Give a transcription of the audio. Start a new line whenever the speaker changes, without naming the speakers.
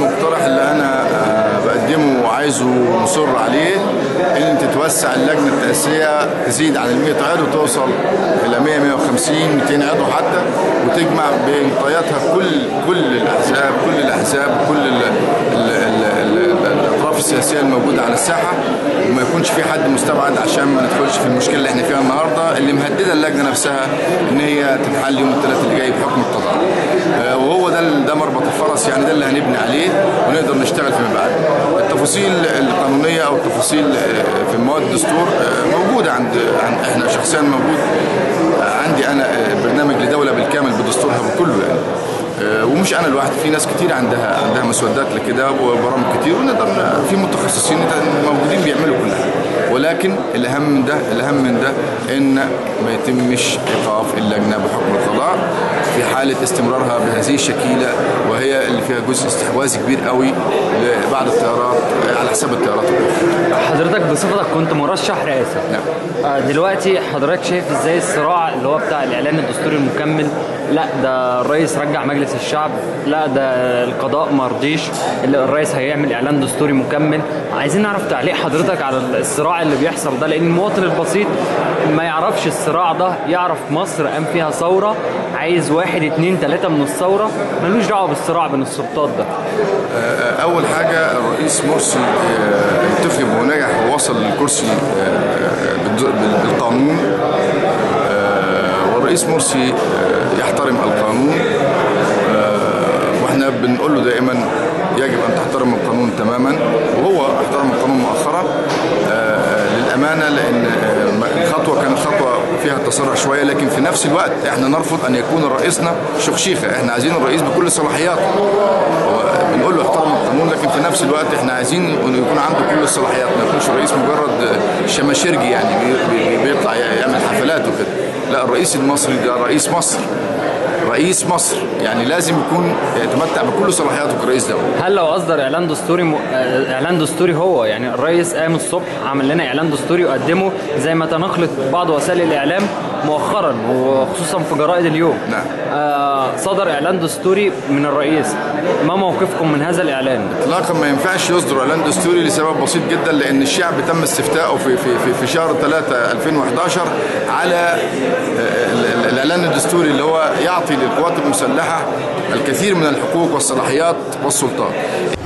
المقترح اللي انا آه، بقدمه وعايزه ومصر عليه ان تتوسع اللجنه التاسيسيه تزيد عن ال 100 عضو وتوصل الى 100 150 200 عضو حتى وتجمع بين طياتها كل كل الاحزاب كل الاحزاب كل ال ال ال ال الاطراف السياسيه الموجوده على الساحه وما يكونش في حد مستبعد عشان ما ندخلش في المشكله اللي احنا فيها النهارده اللي مهدده اللجنه نفسها ان هي تتحل يوم الثلاث اللي جاي بحكم القضاء آه، وهو ده ده مربط الفرس يعني ده اللي هنبني عليه ونقدر نشتغل فيما بعد التفاصيل القانونيه او التفاصيل آه، في مواد الدستور آه، موجوده عند عند احنا شخصيا موجود آه، عندي انا آه، برنامج لدوله بالكامل بدستورها بكله يعني آه، ومش انا لوحدي في ناس كتير عندها عندها مسودات لكده وبرامج كتير ونقدر في متخصصين موجودين بيعملوا كل حاجه ولكن الاهم من ده الاهم من ده ان ما يتمش ايقاف اللجنه بحكم القضاء في حاله استمرارها بهذه الشكيله وهي اللي فيها جزء استحواذي كبير قوي لبعض التيارات آه، على حساب التيارات الاخرى
حضرتك بصفتك كنت مرشح رئاسه
نعم.
آه، دلوقتي حضرتك شايف ازاي الصراع اللي هو بتاع الاعلان الدستوري المكمل لا ده الرئيس رجع مجلس الشعب لا ده القضاء ما رضيش اللي الرئيس هيعمل اعلان دستوري مكمل عايزين نعرف تعليق حضرتك على الصراع اللي بيحصل ده لان المواطن البسيط ما يعرفش الصراع ده يعرف مصر قام فيها ثوره عايز واحد اتنين تلاته من الثوره ملوش دعوه بالصراع بين السلطات ده
آه، اول حاجه الرئيس مرسي آه، انتخب ونجح ووصل للكرسي آه، بالد- بال- بالقانون آه، والرئيس مرسي آه، يحترم القانون آه، واحنا بنقول له دائما يجب ان تحترم القانون تماما وهو احترم القانون مؤخرا آه، للامانه لان آه، الخطوه كانت خطوه فيها تسرع شويه لكن في نفس الوقت احنا نرفض ان يكون رئيسنا شخشيخه احنا عايزين الرئيس بكل صلاحياته بنقول له احترم القانون لكن في نفس الوقت احنا عايزين إنه يكون عنده كل الصلاحيات ما يكونش رئيس مجرد شماشرجي يعني بي- بي- بيطلع يعمل حفلات وكده لا الرئيس المصري ده رئيس مصر رئيس مصر يعني لازم يكون يتمتع بكل صلاحياته كرئيس دوله
هل لو اصدر اعلان دستوري م... آه، اعلان دستوري هو يعني الرئيس قام الصبح عمل لنا اعلان دستوري وقدمه زي ما تناقلت بعض وسائل الاعلام مؤخرا وخصوصا في جرائد اليوم
نعم.
آه صدر اعلان دستوري من الرئيس ما موقفكم من هذا الاعلان
اطلاقا ما ينفعش يصدر اعلان دستوري لسبب بسيط جدا لان الشعب تم استفتائه في في في, في شهر 3 2011 على آه، ال- ال- الاعلان الدستوري اللي هو يعطي للقوات المسلحه الكثير من الحقوق والصلاحيات والسلطات